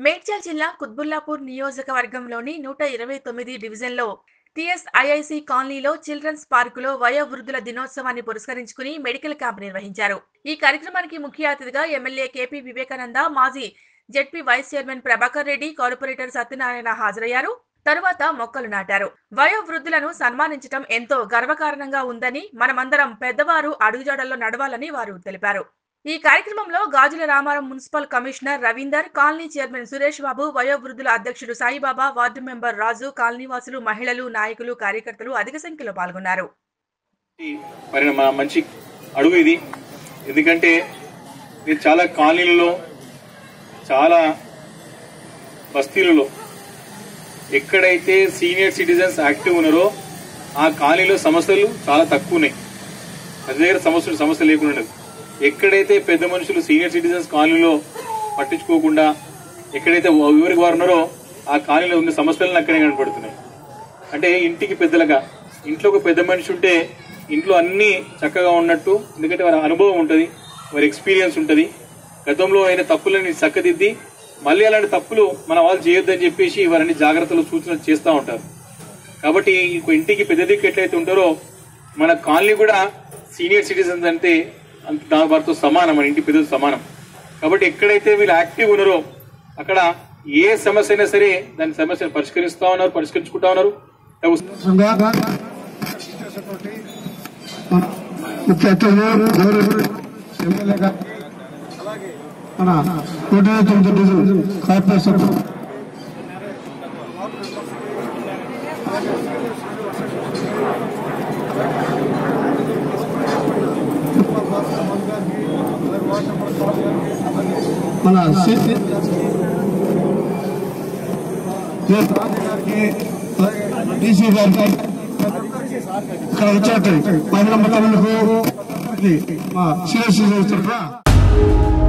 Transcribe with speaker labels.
Speaker 1: మేడ్చల్ జిల్లా కుత్బుల్లాపూర్ నియోజకవర్గంలోని నూట ఇరవై తొమ్మిది డివిజన్లో టిఎస్ఐఐసి కాలనీలో చిల్డ్రన్స్ పార్కులో వయోవృద్ధుల దినోత్సవాన్ని పురస్కరించుకుని మెడికల్ క్యాంప్ నిర్వహించారు ఈ కార్యక్రమానికి ముఖ్య అతిథిగా ఎమ్మెల్యే కేపీ వివేకానంద మాజీ ZP vice chairman Prabhakar Reddy corporator Satyanarayana హాజరయ్యారు తరువాత మొక్కలు నాటారు వయోవృద్ధులను సన్మానించడం ఎంతో గర్వకారణంగా ఉందని మనమందరం పెద్దవారు అడుగుజాడల్లో నడవాలని వారు తెలిపారు ఈ కార్యక్రమంలో Gajula Ramaram municipal commissioner Ravinder colony chairman Suresh Babu వయోవృద్ధుల అధ్యక్షుడు సాయిబాబా వార్డు మెంబర్ రాజు కాలనీవాసులు మహిళలు నాయకులు కార్యకర్తలు అధిక సంఖ్యలో పాల్గొన్నారు
Speaker 2: మరి మా మంచి అడుగు ఇది ఎందుకంటే ఇది చాలా కాలనీలలో చాలా బస్తీలలో ఎక్కడైతే సీనియర్ సిటిజన్స్ యాక్టివ్ ఉన్నారో ఆ కాలనీలో సమస్యలు చాలా తక్కువ ఉన్నాయి అది దగ్గర సమస్యలు సమస్య లేకుండా ఉండదు ఎక్కడైతే పెద్ద మనుషులు సీనియర్ సిటిజన్స్ కాలనీలో పట్టించుకోకుండా ఎక్కడైతే ఎవరికి వారు ఉన్నారో ఆ కాలనీలో ఉన్న సమస్యలను అక్కడే కనపడుతున్నాయి అంటే ఇంటికి పెద్దలుగా ఇంట్లో ఒక పెద్ద మనిషి ఉంటే ఇంట్లో అన్ని చక్కగా ఉన్నట్టు ఎందుకంటే వారి అనుభవం ఉంటుంది వారి ఎక్స్పీరియన్స్ ఉంటుంది గతంలో అయిన తప్పులని చక్కదిద్ది మళ్ళీ అలాంటి తప్పులు మన వాళ్ళు చేయొద్దని చెప్పేసి వారిని జాగ్రత్తలు సూచనలు చేస్తూ ఉంటారు కాబట్టి ఇంకో ఇంటికి పెద్ద దిక్కు ఎట్లయితే ఉంటారో మన కాలనీ కూడా సీనియర్ సిటిజన్స్ అంటే అంత దా- వారితో సమానం మన ఇంటి పెద్దలు సమానం కాబట్టి ఎక్కడైతే వీళ్ళు యాక్టివ్ ఉన్నారో అక్కడ ఏ సమస్య అయినా సరే దాని సమస్యను పరిష్కరిస్తా ఉన్నారు పరిష్కరించుకుంటా ఉన్నారు
Speaker 3: సంఘంగా ముఖ్య అతిథులు గౌరవ ఎమ్మెల్యే గారు మన నూట ఇరవై తొమ్మిది డివిజన్ కార్పొరేషన్ మన సి- డీసీ గారికి ఇక్కడ వచ్చినట్టు మహిళా మహిళలకు మా సీనియర్ సిటిజన్స్ తరఫున